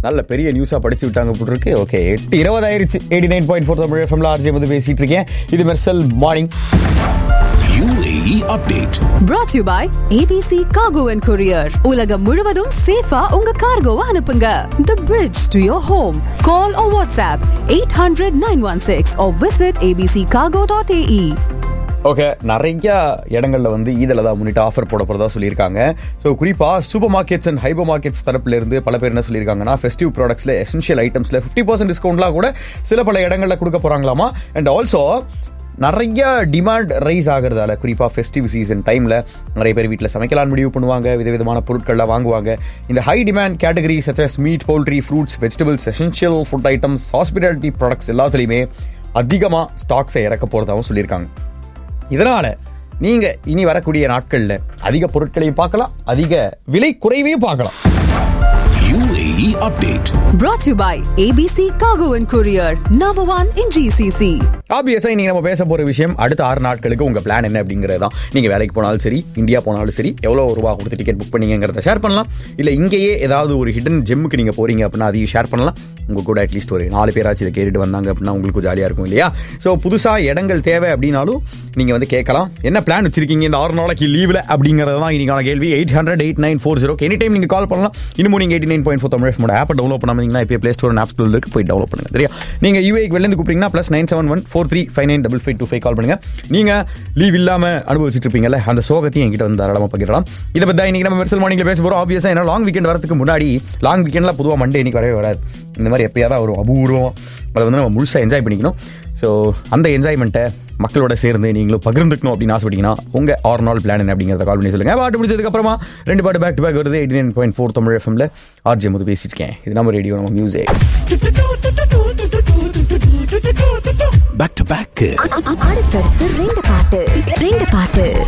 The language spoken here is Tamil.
நல்ல பெரிய நியூஸா படிச்சு விட்டாங்க போல இருக்கு ஓகே எட்டு இருபதாயிருச்சு eighty nine point four Tamil எஃப்எம்ல ஆர்ஜே வந்து பேசிட்டு இருக்கேன் இது மெர்சல் morning UAE update. brought to you by ABC Cargo and Courier. உலகம் முழுவதும் சேஃபா உங்க கார்கோவை அனுப்புங்க. The bridge to your home. Call or WhatsApp 800-916 or visit abccargo.ae. Okay நிறைய இடங்கள்ல வந்து ஈதில் தான் முன்னிட்டு ஆஃபர் போட போறதா சொல்லியிருக்காங்க ஸோ குறிப்பா supermarkets and hypermarkets தரப்புல இருந்து பல பேர் என்ன சொல்லியிருக்காங்கன்னா ஃபெஸ்டிவ் ப்ராடக்ட்ஸ்ல எசென்ஷியல் ஐட்டம்ஸ்ல ஃபிஃப்டி பர்சன்ட் டிஸ்கவுண்ட்லாம் கூட சில பல இடங்கள்ல கொடுக்க போறாங்களாமா அண்ட் ஆல்சோ நிறைய டிமாண்ட் ரைஸ் ஆகிறதால குறிப்பாக ஃபெஸ்டிவ் சீசன் டைமில் நிறைய பேர் வீட்டில் சமைக்கலாம்னு முடிவு பண்ணுவாங்க விதவிதமான பொருட்கள்லாம் வாங்குவாங்க இந்த high demand category such as meat poultry fruits vegetables essential food items hospitality products எல்லாத்துலேயுமே அதிகமாக ஸ்டாக்ஸை இறக்க போகிறதாகவும் சொல்லியிருக்காங்க இதனால நீங்க இனி வரக்கூடிய நாட்கள்ல அதிக பொருட்களையும் பார்க்கலாம் அதிக விலை குறைவையும் பார்க்கலாம் UAE update. Brought to you by ABC Cargo and Courier. Number one in GCC. ஆப்வியஸா இன்னைக்கு நம்ம பேச போற விஷயம் அடுத்த ஆறு நாட்களுக்கு உங்க பிளான் என்ன அப்படிங்கிறது தான் நீங்க வேலைக்கு போனாலும் சரி இந்தியா போனாலும் சரி எவ்வளவு ரூபா கொடுத்து டிக்கெட் புக் பண்ணீங்கிறத ஷேர் பண்ணலாம் இல்ல இங்கேயே ஏதாவது ஒரு ஹிடன் ஜெம்முக்கு நீங்க போறீங்க அப்படின்னா அதையும் ஷேர் பண்ணலாம் உங்க கூட அட்லீஸ்ட் ஒரு நாலு பேராச்சும் இதை கேட்டுட்டு வந்தாங்க அப்படின்னா உங்களுக்கு ஜாலியா இருக்கும் இல்லையா ஸோ புதுசா இடங்கள் தேவை அப்படின்னாலும் நீங்க வந்து கேட்கலாம் என்ன பிளான் வச்சிருக்கீங்க இந்த ஆறு நாளைக்கு லீவ்ல அப்படிங்கிறது தான் இன்னைக்கான கேள்வி eight hundred eight nine four zero any time நீங்க கால் பண்ணலாம் இன்னமும் நீங்க eighty nine point four Tamil phone ஆப்பை டவுன்லோட் பண்ணாமீங்கன்னா இப்போ பிளே ஸ்டோர் ஆப் ஸ்டோர் இருக்கு போய் டவுன்லோட் பண்ணுங்க சரியா நீங்க யூஏக்கு வெளில கூப்பிட்டீங்கன்னா plus nine seven one four three five nine double five two five call பண்ணுங்க நீங்க லீவ் இல்லாம அனுபவிச்சுட்டு இருப்பீங்கல்ல அந்த சோகத்தையும் என்கிட்ட வந்து தாராளமாக பகிரலாம் இதை பத்தி தான் இன்னைக்கு நம்ம மெர்சல் மார்னிங்ல பேச போறோம் ஆப்வியஸா ஏன்னா லாங் வீக்கெண்ட் வரதுக்கு முன்னாடி லாங் வீக்கெண்ட்ல பொதுவாக மண்டே இன்னைக்கு வரவே வராது இந்த மாதிரி எப்பயாவது வரும் அபூர்வம் அதை வந்து நம்ம முழுசாக என்ஜாய் பண்ணிக்கணும் ஸோ அந்த என்ஜாய்மெண்ட்டை மக்களோட சேர்ந்து நீங்களும் பகிர்ந்துக்கணும் அப்படின்னு ஆசைப்பட்டீங்கன்னா உங்க ஆறு நாள் பிளான் என்ன அப்படிங்கிறத கால் பண்ணி சொல்லுங்க பாட்டு முடிச்சதுக்கு அப்புறமா ரெண்டு பாட்டு பேக் டு பேக் வருது eighty nine point four Tamil எஃப்எம்ல ஆர்ஜி முது பேசிட்டு இருக்கேன் இது நம்ம ரேடியோ நம்ம மியூசிக் Back to back. அடுத்தடுத்து ரெண்டு பாட்டு ரெண்டு பாட்டு